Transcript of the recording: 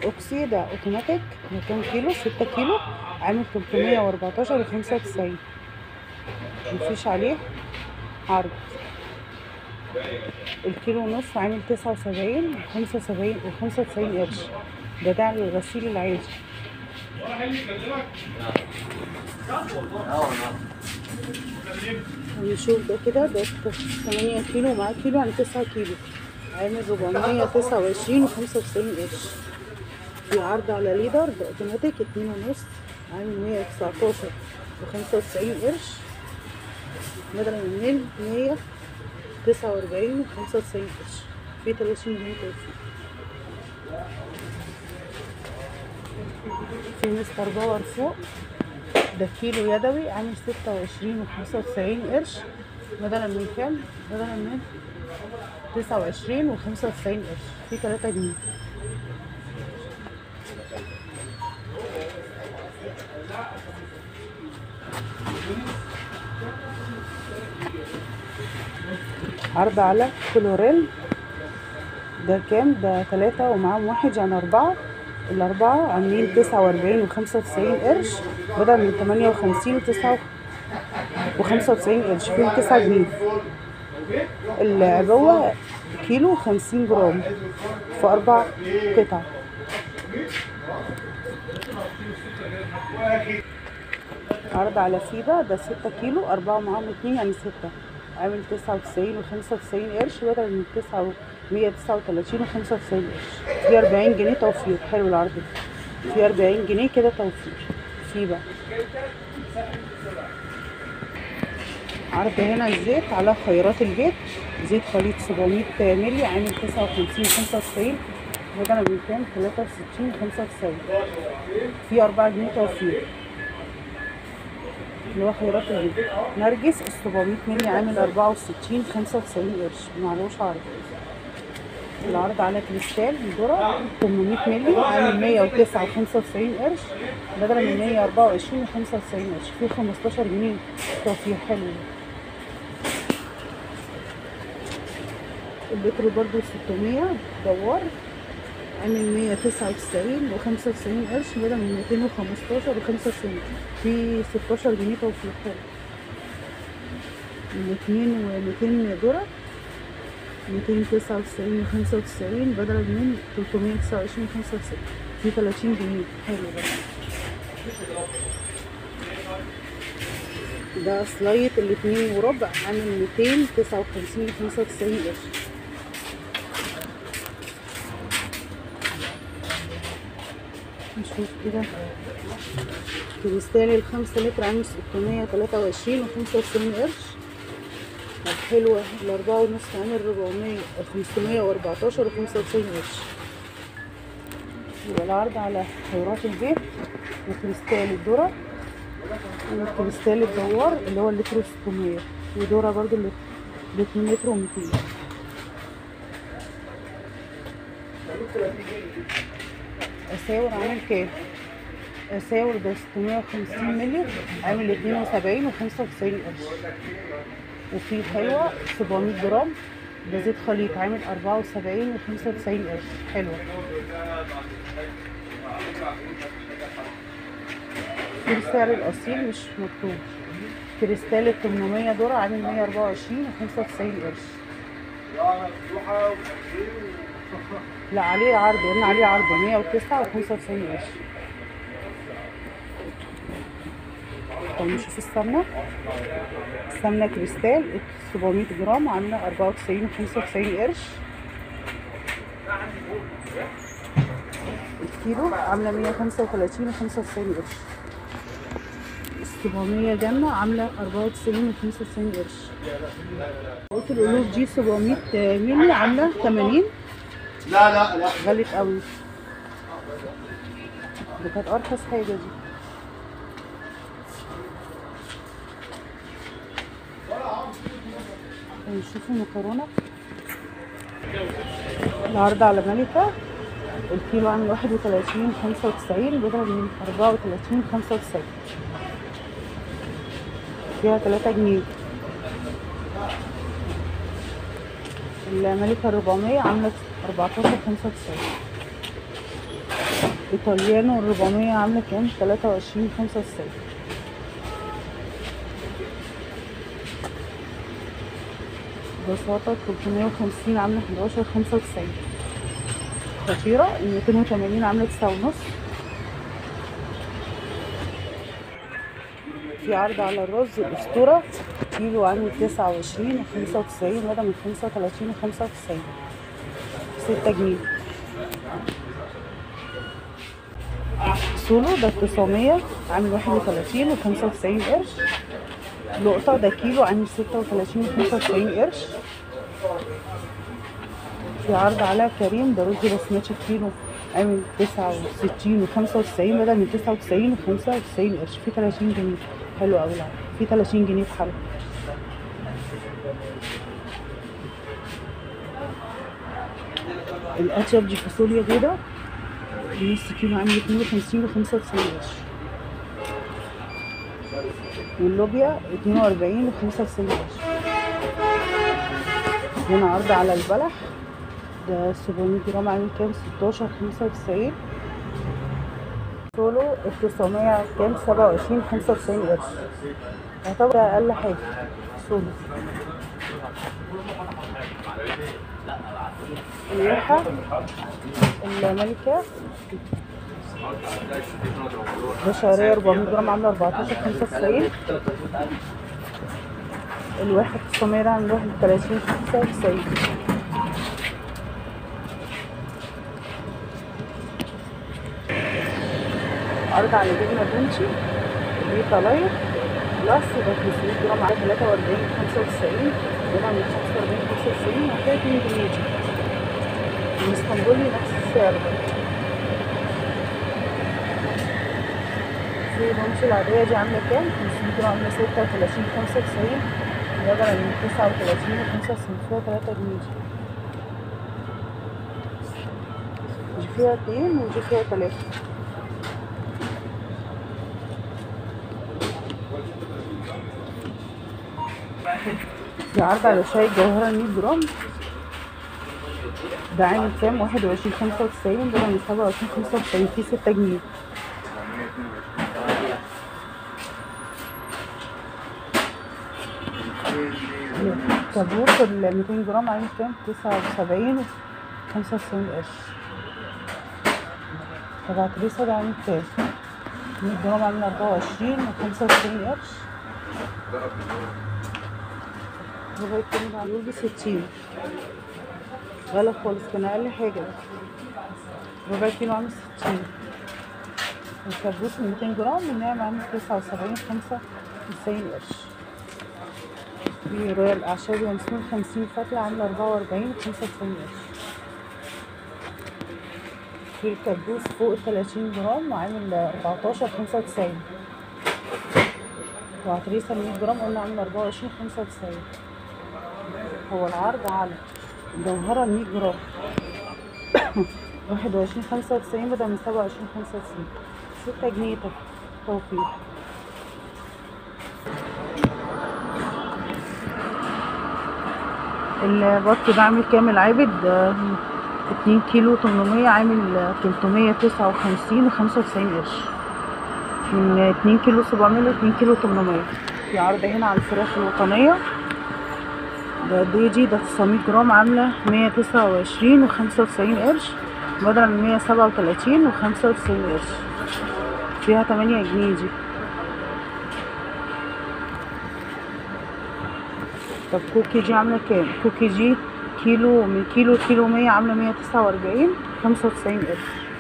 اوكسي ده اوتوماتيك ده كام كيلو ستة كيلو عامل تلتمية واربعتاشر وخمسة وتسعين مفيش عليه عرض الكيلو ونص عامل تسعة وسبعين وخمسة وسبعين وخمسة وتسعين قرش ده ده على الغسيل العادي نشوف ده كده ده تمانية كيلو معاه كيلو يعني تسعة كيلو عامل ربعمية تسعة وعشرين وخمسة وتسعين قرش في عرض على ليدر ده اوتوماتيك اتنين ونص عامل مية تسعتاشر وخمسة وتسعين قرش بدل من مية تسعة وأربعين وخمسة وتسعين قرش في تلاتين جنيه توفير في مستر باور فوق ده كيلو يدوي عامل ستة وعشرين وخمسة وتسعين قرش بدلا من كام؟ بدلا من تسعة وعشرين وخمسة وتسعين قرش في تلاتة جنيه عرض على كلوريل ده كام ده تلاتة ومعاهم واحد يعني أربعة الأربعة عاملين تسعة وأربعين وخمسة وتسعين قرش بدل من تمانية وخمسين وتسعة وخمسة وتسعين قرش فيهم تسعة جنيه العبوة كيلو خمسين جرام في أربع قطع عرض على سيبة ده ستة كيلو أربعة معاهم اتنين يعني ستة عامل تسعة وتسعين وخمسة وتسعين قرش بدل من تسعة ومية تسعة وتلاتين وخمسة وتسعين قرش في أربعين جنيه توفير حلو العرض ده في أربعين جنيه كده توفير سيبة عرض هنا الزيت على خيرات البيت زيت خليط 700 مللي عامل 59 95 بدل من كام 63 95 في 4 جنيه توفير اللي هو خيرات البيت نرجس ال 700 مللي عامل 64 95 قرش معلوش عرض العرض على كريستال الذرة 800 مللي عامل 109 95 قرش بدل من 124 95 قرش في 15 جنيه توفير حلو اللتر برضو 600 دوار عامل 199 و95 قرش بدل من 215 و95 في 16 جنيه توفير حلو من 2 و200 ذرة 299 و95 بدل من 329 و95 في 30 جنيه حلو ده ده سلايت الاتنين وربع عامل 259 و95 قرش نشوف كده كريستال الخمسة لتر عامل ستمية تلاتة وعشرين وخمسة وتسعين قرش الحلوة الأربعة ونص عامل ربعمية خمسمية وأربعتاشر وخمسة وتسعين قرش يبقى العرض على خيرات البيت وكريستال الذرة وكريستال الدوار اللي هو اللتر وستمية وذرة برضو اللي باتنين لتر وميتين اساور عامل كام اساور ده 650 مللي عامل 72 و95 قرش وفي حلوه 700 جرام ده زيت خليط عامل 74 و95 قرش حلوه في السعر الاصيل مش مكتوب كريستال ال 800 دولار عامل 124 و95 قرش لا عليه عرض قلنا عليه عرض 109 و95 قرش طب نشوف السمنة السمنة كريستال 700 جرام عاملة 94 و95 قرش الكيلو عاملة 135 و95 قرش 700 جنة عاملة 94 و95 قرش قلت القلوب دي 700 مللي عاملة 80 لا لا لا غلت قوي دي كانت ارخص حاجه دي نشوف المكرونه العرض على ملكه الكيلو عامل واحد وتلاتين خمسة وتسعين بدل من أربعة وتلاتين خمسة وتسعين فيها تلاتة جنيه الملكة الربعمية عاملة أربعتاشر خمسة وتسعين ايطاليانو 400 عاملة كام؟ 23 95 بساطة 350 عاملة 11 95 خطيرة 280 عاملة 9 ونص في عرض على الرز الأسطورة كيلو عامل 29 و 95 بدل من 35 و 95 6 جنيه سولو ده 900 عامل 31 و 95 قرش لقطة ده كيلو عامل 36 و 95 قرش في عرض على كريم ده رز بسمتي كيلو عامل 69 و 95 بدل من 99 و 95 قرش في 30 جنيه حلو قوي العرض في 30 جنيه في حلقة الأطيب دي فاصوليا بيضة نص كيلو عامل 52 و 95 قرش واللوبيا 42 و 95 قرش هنا عرض على البلح ده 700 جرام عامل كام 16 95 سولو ال 900 كام 27 95 قرش يعتبر اقل حاجه سولو اللوحة الملكة بشرية 400 جرام عاملة 14 95 الواحد 900 ده عامل 31 95 عرض على جبنة بونشي بيتا لايت بلس ده 500 جرام على 43 95 وده من 45 95 هتلاقي 2 جنيه دي الاسطنبولي نفس السعر برضه في بونشي العادية دي عاملة كام؟ 500 جرام عاملة 36 95 بدل من 39 و 95 فيها 3 جنيه دي دي فيها اتنين ودي فيها تلاتة في عرض على شاي الجوهرة 100 جرام ده عامل كام؟ 21 95 بدل من 27 95 فيه 6 جنيه كابوس ال 200 جرام عامل كام؟ 79 و 95 قرش تبع تريسا ده عامل كام؟ 100 جرام عامل 24 و 95 قرش لغاية كام معلول بستين غلا خالص كان أقل حاجة ربع كيلو عامل ستين الكبوس ميتين جرام الناعم عامل تسعة وسبعين خمسة وتسعين قرش في رويال أعشاب ينسون خمسين فتلة عاملة أربعة وأربعين وخمسة وتسعين قرش في الكبوس فوق التلاتين جرام وعامل أربعتاشر خمسة وتسعين وعتريسة مية جرام قلنا عامل أربعة وعشرين خمسة وتسعين هو العرض على جوهرة 100 جرام واحد وعشرين خمسة وتسعين بدل من سبعة وعشرين خمسة وتسعين ستة جنيه توفير البط ده عامل كامل عابد آه، اتنين كيلو تمنمية عامل تلتمية تسعة وخمسين وخمسة وتسعين قرش من اتنين كيلو سبعمية لاتنين كيلو تمنمية في عرض هنا على الفراخ الوطنية ده ديجي ده 900 جرام عاملة 129 و 95 قرش بدل من 137 و 95 قرش فيها 8 جنيه دي طب كوكي دي عاملة كام؟ كوكي دي كيلو من كيلو كيلو 100 عاملة 149 95 قرش